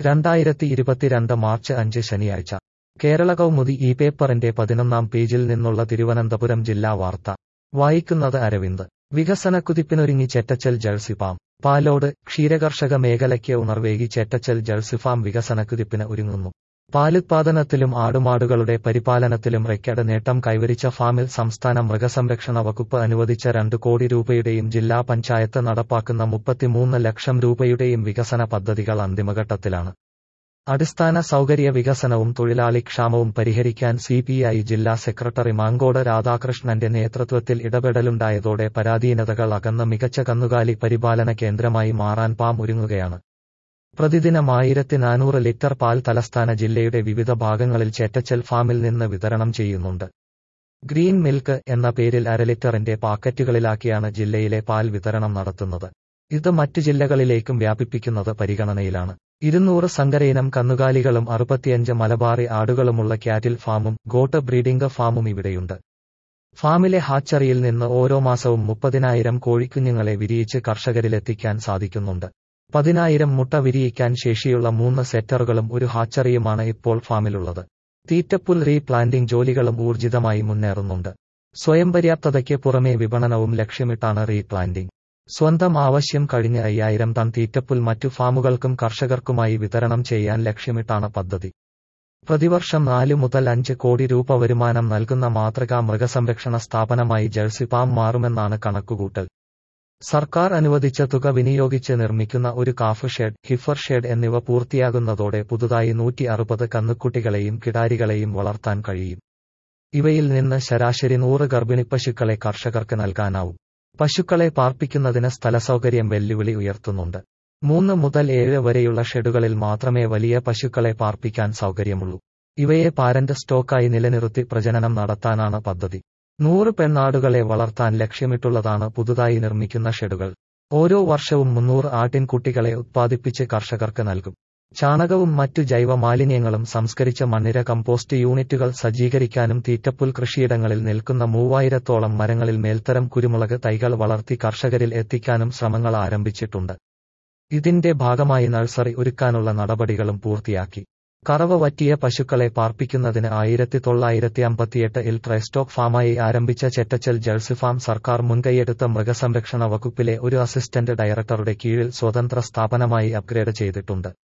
രണ്ടായിരത്തി ഇരുപത്തിരണ്ട് മാർച്ച് അഞ്ച് ശനിയാഴ്ച കേരള കൗമുദി ഈ പേപ്പറിന്റെ പതിനൊന്നാം പേജിൽ നിന്നുള്ള തിരുവനന്തപുരം ജില്ലാ വാർത്ത വായിക്കുന്നത് അരവിന്ദ് വികസനക്കുതിപ്പിനൊരുങ്ങി ചെറ്റച്ചൽ ജഴ്സിഫാം പാലോട് ക്ഷീരകർഷക മേഖലയ്ക്ക് ഉണർവേകി ചെറ്റച്ചൽ ജഴ്സിഫാം വികസനക്കുതിപ്പിന് ഒരുങ്ങുന്നു പാലുത്പാദനത്തിലും ആടുമാടുകളുടെ പരിപാലനത്തിലും റെക്കോർഡ് നേട്ടം കൈവരിച്ച ഫാമിൽ സംസ്ഥാന മൃഗസംരക്ഷണ വകുപ്പ് അനുവദിച്ച രണ്ട് കോടി രൂപയുടെയും ജില്ലാ പഞ്ചായത്ത് നടപ്പാക്കുന്ന മുപ്പത്തിമൂന്ന് ലക്ഷം രൂപയുടെയും വികസന പദ്ധതികൾ അന്തിമഘട്ടത്തിലാണ് അടിസ്ഥാന സൗകര്യ വികസനവും തൊഴിലാളി ക്ഷാമവും പരിഹരിക്കാൻ സിപിഐ ജില്ലാ സെക്രട്ടറി മാങ്കോട് രാധാകൃഷ്ണന്റെ നേതൃത്വത്തിൽ ഇടപെടലുണ്ടായതോടെ പരാധീനതകൾ അകന്ന മികച്ച കന്നുകാലി പരിപാലന കേന്ദ്രമായി മാറാൻ പാം ഒരുങ്ങുകയാണ് പ്രതിദിനം ആയിരത്തി നാനൂറ് ലിറ്റർ പാൽ തലസ്ഥാന ജില്ലയുടെ വിവിധ ഭാഗങ്ങളിൽ ചേറ്റച്ചൽ ഫാമിൽ നിന്ന് വിതരണം ചെയ്യുന്നുണ്ട് ഗ്രീൻ മിൽക്ക് എന്ന പേരിൽ അര ലിറ്ററിന്റെ പാക്കറ്റുകളിലാക്കിയാണ് ജില്ലയിലെ പാൽ വിതരണം നടത്തുന്നത് ഇത് മറ്റു ജില്ലകളിലേക്കും വ്യാപിപ്പിക്കുന്നത് പരിഗണനയിലാണ് ഇരുന്നൂറ് സങ്കരയിനം കന്നുകാലികളും അറുപത്തിയഞ്ച് മലബാറി ആടുകളുമുള്ള ക്യാറ്റിൽ ഫാമും ഗോട്ട് ബ്രീഡിംഗ് ഫാമും ഇവിടെയുണ്ട് ഫാമിലെ ഹാച്ചറിയിൽ നിന്ന് ഓരോ മാസവും മുപ്പതിനായിരം കോഴിക്കുഞ്ഞുങ്ങളെ വിരിയിച്ച് കർഷകരിലെത്തിക്കാൻ സാധിക്കുന്നുണ്ട് പതിനായിരം മുട്ട വിരിയിക്കാൻ ശേഷിയുള്ള മൂന്ന് സെറ്ററുകളും ഒരു ഹാച്ചറിയുമാണ് ഇപ്പോൾ ഫാമിലുള്ളത് തീറ്റപ്പുൽ റീപ്ലാന്റിംഗ് ജോലികളും ഊർജിതമായി മുന്നേറുന്നുണ്ട് സ്വയം പര്യാപ്തതയ്ക്ക് പുറമെ വിപണനവും ലക്ഷ്യമിട്ടാണ് റീപ്ലാന്റിംഗ് സ്വന്തം ആവശ്യം കഴിഞ്ഞ് അയ്യായിരം ടൺ തീറ്റപ്പുൽ മറ്റു ഫാമുകൾക്കും കർഷകർക്കുമായി വിതരണം ചെയ്യാൻ ലക്ഷ്യമിട്ടാണ് പദ്ധതി പ്രതിവർഷം നാല് മുതൽ അഞ്ച് കോടി രൂപ വരുമാനം നൽകുന്ന മാതൃകാ മൃഗസംരക്ഷണ സ്ഥാപനമായി ജേഴ്സി പാം മാറുമെന്നാണ് കണക്കുകൂട്ടൽ സർക്കാർ അനുവദിച്ച തുക വിനിയോഗിച്ച് നിർമ്മിക്കുന്ന ഒരു കാഫ് ഷെഡ് ഹിഫർ ഷെഡ് എന്നിവ പൂർത്തിയാകുന്നതോടെ പുതുതായി നൂറ്റി അറുപത് കന്നുക്കുട്ടികളെയും കിടാരികളെയും വളർത്താൻ കഴിയും ഇവയിൽ നിന്ന് ശരാശരി നൂറ് ഗർഭിണിപ്പശുക്കളെ കർഷകർക്ക് നൽകാനാവും പശുക്കളെ പാർപ്പിക്കുന്നതിന് സ്ഥലസൗകര്യം വെല്ലുവിളി ഉയർത്തുന്നുണ്ട് മൂന്ന് മുതൽ ഏഴ് വരെയുള്ള ഷെഡുകളിൽ മാത്രമേ വലിയ പശുക്കളെ പാർപ്പിക്കാൻ സൗകര്യമുള്ളൂ ഇവയെ പാരന്റ് സ്റ്റോക്കായി നിലനിർത്തി പ്രജനനം നടത്താനാണ് പദ്ധതി നൂറ് പെണ്ണാടുകളെ വളർത്താൻ ലക്ഷ്യമിട്ടുള്ളതാണ് പുതുതായി നിർമ്മിക്കുന്ന ഷെഡുകൾ ഓരോ വർഷവും മുന്നൂറ് ആട്ടിൻകുട്ടികളെ ഉത്പാദിപ്പിച്ച് കർഷകർക്ക് നൽകും ചാണകവും മറ്റു ജൈവ മാലിന്യങ്ങളും സംസ്കരിച്ച മണ്ണിര കമ്പോസ്റ്റ് യൂണിറ്റുകൾ സജ്ജീകരിക്കാനും തീറ്റപ്പുൽ കൃഷിയിടങ്ങളിൽ നിൽക്കുന്ന മൂവായിരത്തോളം മരങ്ങളിൽ മേൽത്തരം കുരുമുളക് തൈകൾ വളർത്തി കർഷകരിൽ എത്തിക്കാനും ശ്രമങ്ങൾ ആരംഭിച്ചിട്ടുണ്ട് ഇതിന്റെ ഭാഗമായി നഴ്സറി ഒരുക്കാനുള്ള നടപടികളും പൂർത്തിയാക്കി കറവ വറ്റിയ പശുക്കളെ പാർപ്പിക്കുന്നതിന് ആയിരത്തി തൊള്ളായിരത്തി അമ്പത്തിയെട്ട് ഇൽ ട്രൈസ്റ്റോക്ക് ഫാമായി ആരംഭിച്ച ചെറ്റച്ചൽ ജേഴ്സി ഫാം സർക്കാർ മുൻകൈയെടുത്ത മൃഗസംരക്ഷണ വകുപ്പിലെ ഒരു അസിസ്റ്റന്റ് ഡയറക്ടറുടെ കീഴിൽ സ്വതന്ത്ര സ്ഥാപനമായി അപ്ഗ്രേഡ് ചെയ്തിട്ടുണ്ട്